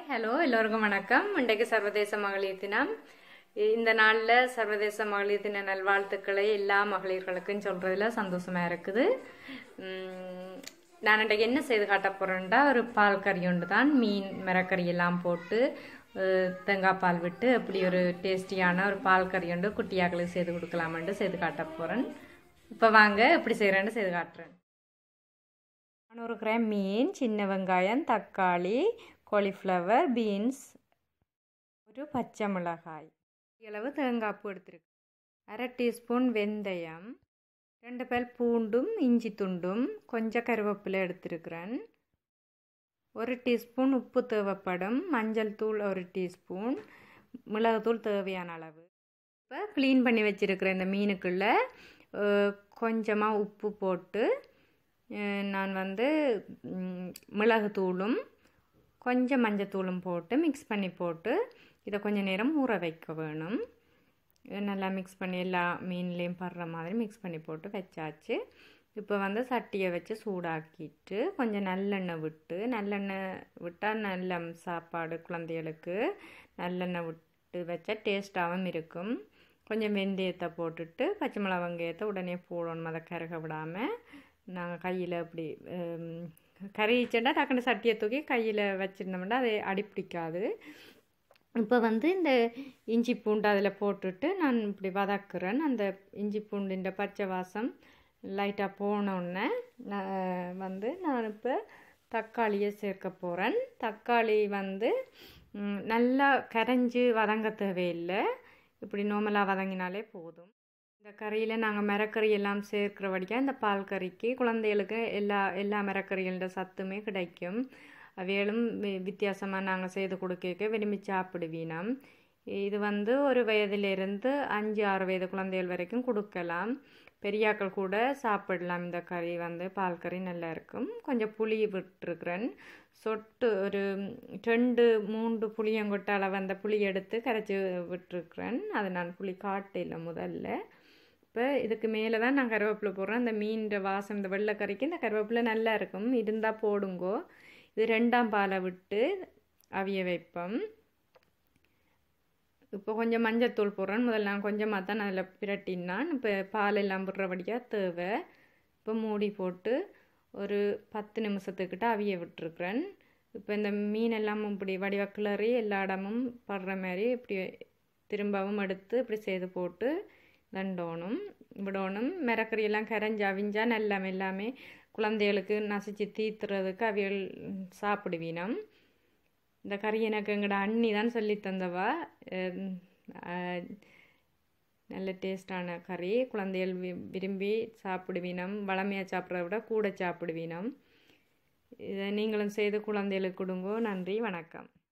hello எல்லோருக்கும் வணக்கம் இன்றைக்கு சர்வதேச மகளிர் தினம் இந்த நாளில் சர்வதேச மகளிர் தின நல்வாழ்த்துக்களை எல்லா மகளிர்களுக்கும் சொல்கிறதுல சந்தோஷமாக இருக்குது உம், நான் இன்றைக்கு என்ன செய்து காட்ட போகிறேன்டா ஒரு பால் கறி ஒன்று தான் மீன் மிரக்கறி எல்லாம் போட்டு அஹ், தேங்காய் பால் விட்டு அப்படி ஒரு டேஸ்டியான ஒரு பால் கறி ஒன்று குட்டியாக்களுக்கு செய்து கொடுக்கலாமென்று செய்து காட்ட போகிறேன் இப்போ வாங்க எப்படி செய்கிறேன்னு செய்து காட்டுறேன் நானூறு கிராம் மீன் சின்ன வெங்காயம் தக்காளி காலிஃப்ளவர் பீன்ஸ் ஒரு பச்சை மிளகாய் அளவு தேங்காய் பூ எடுத்துருக்கு அரை டீஸ்பூன் வெந்தயம் ரெண்டு பேல் பூண்டும் இஞ்சி துண்டும் கொஞ்சம் கருவேப்பிலை எடுத்திருக்கிறேன் ஒரு டீஸ்பூன் உப்பு தேவைப்படும் மஞ்சள் தூள் ஒரு டீஸ்பூன் மிளகுத்தூள் தேவையான அளவு இப்போ க்ளீன் பண்ணி வச்சுருக்கிற இந்த மீனுக்குள்ளே கொஞ்சமாக உப்பு போட்டு அஹ் நான் வந்து ம், மிளகுத்தூளும் கொஞ்சம் மஞ்சத்தூளும் போட்டு மிக்ஸ் பண்ணி போட்டு இதை கொஞ்சம் நேரம் ஊற வைக்க வேணும் இது நல்லா மிக்ஸ் பண்ணி எல்லா மீன்லேயும் படுற மாதிரி மிக்ஸ் பண்ணி போட்டு வச்சாச்சு இப்போ வந்து சட்டியை வச்சு சூடாக்கிட்டு கொஞ்சம் நல்லெண்ணெய் விட்டு நல்லெண்ணெய் விட்டால் நல்ல சாப்பாடு குழந்தைகளுக்கு நல்லெண்ணெய் விட்டு வச்சா டேஸ்ட்டாகவும் இருக்கும் கொஞ்சம் வெந்தயத்தை போட்டுட்டு பச்சை மிளகா வெங்காயத்தை உடனே போடணும் அதை கருக விடாமல் நாங்கள் கையில் அப்படி ஹம், கறிச்சேன்னா டக்குன்னு சட்டியை தூக்கி கையில் வச்சுருந்தோம்னா அது அடிப்பிடிக்காது இப்போ வந்து இந்த இஞ்சி பூண்டு அதில் போட்டுட்டு நான் இப்படி வதக்குறேன் அந்த இஞ்சி பூண்டுன்ற பச்சை வாசம் லைட்டாக போனோடனே நான் வந்து நான் இப்போ தக்காளியை சேர்க்க போகிறேன் தக்காளி வந்து ம், நல்லா கரைஞ்சி வதங்க தேவையில்லை இப்படி நோமலாக வதங்கினாலே போதும் இந்த கறியில் நாங்கள் மிரக்கறி எல்லாம் சேர்க்கிற வழியாக இந்த பால் கறிக்கு குழந்தைகளுக்கு எல்லா எல்லா மிரக்கறிகளோட சத்துமே கிடைக்கும் அவைகளும் வித்தியாசமாக நாங்கள் செய்து கொடுக்க விரும்பி சாப்பிடுவீனம் இது வந்து ஒரு வயதிலிருந்து அஞ்சு ஆறு வயது குழந்தைகள் வரைக்கும் கொடுக்கலாம் பெரியாக்கள் கூட சாப்பிடலாம் இந்த கறி வந்து பால் கறி நல்லா இருக்கும் கொஞ்சம் புளி விட்டுருக்குறேன் சொட்டு ஒரு ரெண்டு மூன்று புளியங்கொட்ட அளவு அந்த புளி எடுத்து கரைச்சி விட்டுருக்குறேன் அது நான் புளி காட்டில முதல்ல இப்போ இதுக்கு மேலே தான் நான் கருவேப்பிலை போடுறேன் அந்த மீன்ற வாசம் இந்த வெள்ளைக்கறிக்கு இந்த கருவேப்பிலை நல்லா இருக்கும் இருந்தால் போடுங்கோ இது ரெண்டாம் பாலை விட்டு அவிய வைப்போம் இப்போ கொஞ்சம் மஞ்சத்தூள் போடுறேன் முதல்ல நான் கொஞ்சமாக தான் அதில் பிரட்டினான் இப்போ பால் எல்லாம் விடுறபடியாக தேவை இப்போ மூடி போட்டு ஒரு பத்து நிமிஷத்துக்கிட்ட அவிய விட்டுருக்குறேன் இப்போ இந்த மீன் எல்லாம் இப்படி வடிவ கிளறி எல்லா இடமும் படுற மாதிரி இப்படி திரும்பவும் எடுத்து இப்படி செய்து போட்டு தண்டோணும் விடணும் மிரக்கறி எல்லாம் கரைஞ்சி அவிஞ்சா நல்லா எல்லாமே குழந்தைகளுக்கு நசிச்சு தீத்துறதுக்கு அவியல் சாப்பிடுவீனம் இந்த கறி எனக்கு எங்கட அண்ணி தான் சொல்லி தந்தவா அஹ் அஹ் நல்ல டேஸ்டான கறி குழந்தைகள் வி- விரும்பி சாப்பிடுவீனம் வளமையாக சாப்பிட்றத விட கூட சாப்பிடுவீனம் இதை நீங்களும் செய்து குழந்தைகளுக்கு கொடுங்கோ நன்றி வணக்கம்